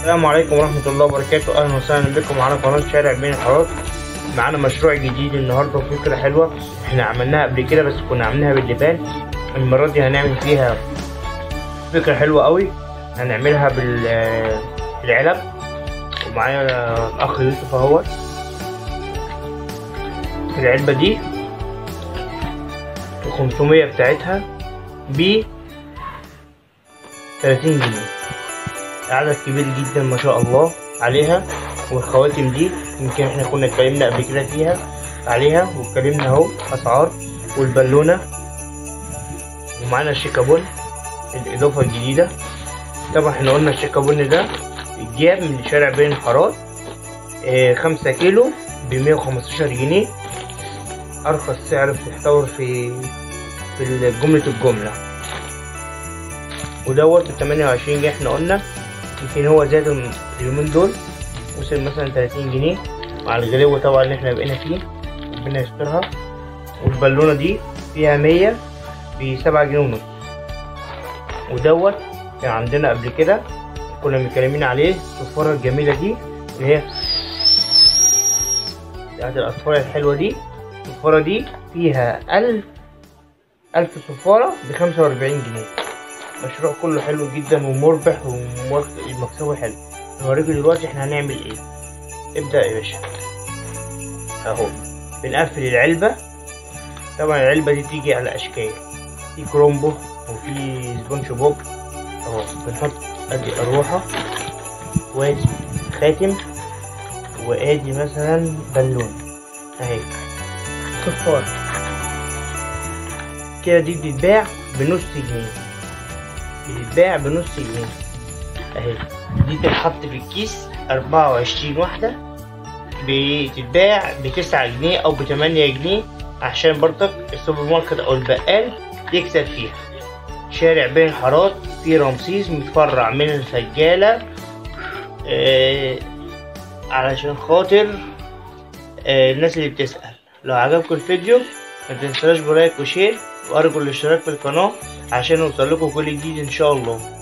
السلام عليكم ورحمة الله وبركاته أهلا وسهلا بكم على قناة شارع بين الحارات معانا مشروع جديد النهاردة وفكرة حلوة احنا عملناها قبل كده بس كنا عاملينها باللبان المرة دي هنعمل فيها فكرة حلوة قوي هنعملها بال- بالعلب ومعايا الأخ يوسف اهوت العلبة دي الخمسمية بتاعتها ب 30 جنيه عدد كبير جدا ما شاء الله عليها والخواتم دي يمكن احنا كنا اتكلمنا قبل كده فيها عليها واتكلمنا اهو اسعار والبالونه ومعانا الشيكابون الاضافه الجديده طبعا احنا قلنا الشيكابون ده اتجاب من شارع بين الحارات اه خمسة كيلو بمية وخمستاشر جنيه ارخص سعر بتحتوي في في جملة الجملة ودوت التمانية وعشرين جنيه احنا قلنا يمكن هو زاد اليومين دول وصل مثلا تلاتين جنيه مع الغلو طبعا اللي احنا بقينا فيه ربنا يسترها والبالونة دي فيها مية بسبعة جنيه ونص ودوت كان عندنا قبل كده كنا متكلمين عليه الصفارة الجميلة دي اللي هي بتاعت الأصفارة الحلوة دي الصفارة دي فيها ألف ألف صفارة بخمسة وأربعين جنيه مشروع كله حلو جدا ومربح ومكسبه حلو هوريكم دلوقتي احنا هنعمل ايه ابدأ يا باشا اهو بنقفل العلبة طبعا العلبة دي تيجي على اشكال في كرومبو وفي سبونج بوب اهو بنحط ادي اروحة وادي خاتم وادي مثلا بالون اهي صفار كده دي بتتباع بنص جنيه بتتباع بنص جنيه اهي دي تتحط في الكيس أربعة وعشرين واحدة بتتباع بتسعة جنيه أو بتمانية جنيه عشان برضك السوبر ماركت أو البقال يكسب فيها شارع بين الحارات في رمسيس متفرع من الفجالة آه علشان خاطر آه الناس اللي بتسأل لو عجبكم الفيديو ما تنساش بلايك وشير وأرجو الاشتراك في القناة عشان يوصلكوا كل جديد إن شاء الله